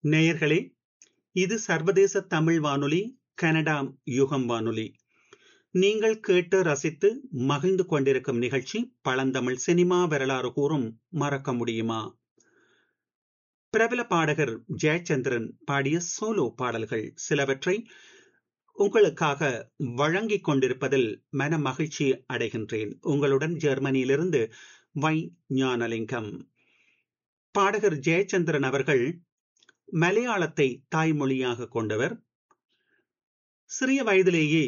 நேயர்களே இது சர்வதேச தமிழ் வானொலி கனடா யுகம் வானொலி நீங்கள் கேட்டு ரசித்து மகிழ்ந்து கொண்டிருக்கும் நிகழ்ச்சி பழந்தமிழ் சினிமா வரலாறு கூறும் மறக்க முடியுமா பிரபல பாடகர் ஜெயச்சந்திரன் பாடிய சோலோ பாடல்கள் சிலவற்றை உங்களுக்காக வழங்கிக் கொண்டிருப்பதில் மன மகிழ்ச்சி அடைகின்றேன் உங்களுடன் ஜெர்மனியிலிருந்து வை ஞானலிங்கம் பாடகர் ஜெயச்சந்திரன் அவர்கள் மலையாளத்தை தாய்மொழியாக கொண்டவர் சிறிய வயதிலேயே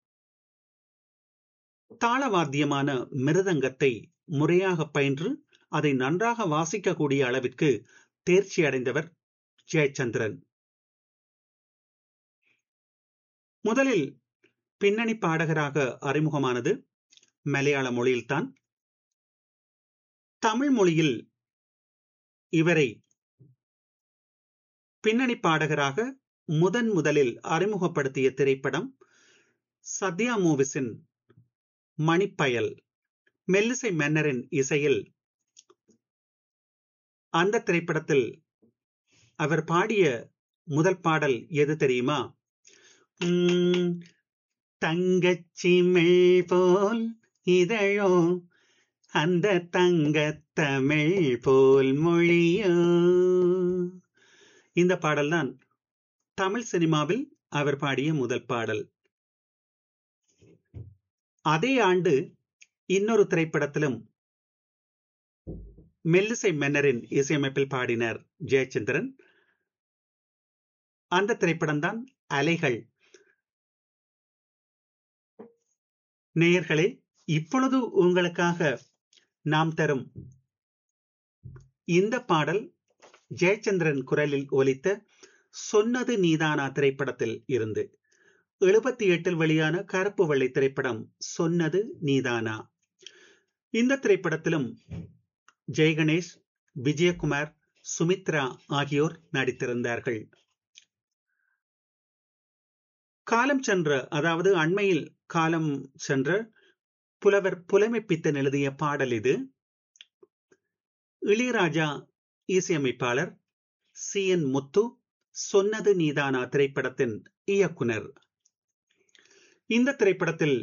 தாளவாத்தியமான மிருதங்கத்தை முறையாக பயின்று அதை நன்றாக வாசிக்கக்கூடிய அளவிற்கு தேர்ச்சி அடைந்தவர் ஜெயச்சந்திரன் முதலில் பின்னணி பாடகராக அறிமுகமானது மலையாள மொழியில்தான் தமிழ் மொழியில் இவரை பின்னணி பாடகராக முதன் முதலில் அறிமுகப்படுத்திய திரைப்படம் சத்யா மூவிஸின் மணிப்பயல் மெல்லிசை மன்னரின் இசையில் அந்த திரைப்படத்தில் அவர் பாடிய முதல் பாடல் எது தெரியுமா தங்கச்சிமிழ் போல் இதழோ அந்த தங்கத்தமிழ் போல் மொழியோ இந்த பாடல்தான் தமிழ் சினிமாவில் அவர் பாடிய முதல் பாடல் அதே ஆண்டு இன்னொரு திரைப்படத்திலும் மெல்லிசை மன்னரின் இசையமைப்பில் பாடினார் ஜெயச்சந்திரன் அந்த திரைப்படம் தான் அலைகள் நேயர்களே இப்பொழுது உங்களுக்காக நாம் தரும் இந்த பாடல் ஜெயச்சந்திரன் குரலில் ஒலித்த சொன்னது நீதானா திரைப்படத்தில் இருந்து எழுபத்தி எட்டில் வெளியான கருப்பு வெள்ளை திரைப்படம் சொன்னது நீதானா இந்த திரைப்படத்திலும் ஜெயகணேஷ் விஜயகுமார் சுமித்ரா ஆகியோர் நடித்திருந்தார்கள் காலம் சென்ற அதாவது அண்மையில் காலம் சென்ற புலவர் புலமைப்பித்தன் எழுதிய பாடல் இது இளையராஜா இசையமைப்பாளர் சி என் முத்து சொன்னது நீதானா திரைப்படத்தின் இயக்குனர் இந்த திரைப்படத்தில்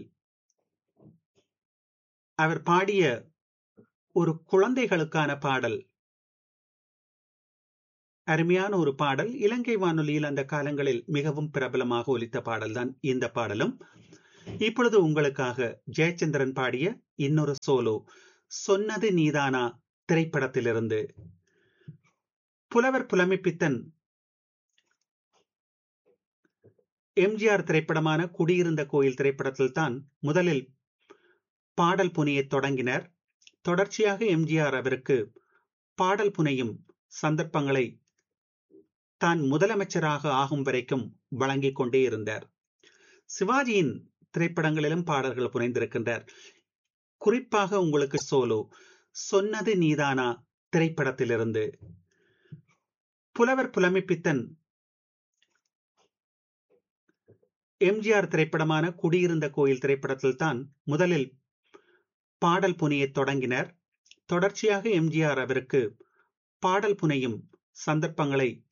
அவர் பாடிய ஒரு குழந்தைகளுக்கான பாடல் அருமையான ஒரு பாடல் இலங்கை வானொலியில் அந்த காலங்களில் மிகவும் பிரபலமாக ஒலித்த பாடல்தான் இந்த பாடலும் இப்பொழுது உங்களுக்காக ஜெயச்சந்திரன் பாடிய இன்னொரு சோலோ சொன்னது நீதானா திரைப்படத்திலிருந்து புலவர் புலமைப்பித்தன் எம்ஜிஆர் திரைப்படமான குடியிருந்த கோயில் திரைப்படத்தில் தான் முதலில் பாடல் புனையை தொடங்கினர் தொடர்ச்சியாக எம்ஜிஆர் அவருக்கு பாடல் புனையும் சந்தர்ப்பங்களை தான் முதலமைச்சராக ஆகும் வரைக்கும் வழங்கிக் கொண்டே இருந்தார் சிவாஜியின் திரைப்படங்களிலும் பாடல்கள் புனைந்திருக்கின்றார் குறிப்பாக உங்களுக்கு சோலோ சொன்னது நீதானா திரைப்படத்திலிருந்து புலவர் புலமைப்பித்தன் எம்ஜிஆர் திரைப்படமான குடியிருந்த கோயில் திரைப்படத்தில் தான் முதலில் பாடல் புனையை தொடங்கினர் தொடர்ச்சியாக எம்ஜிஆர் அவருக்கு பாடல் புனையும் சந்தர்ப்பங்களை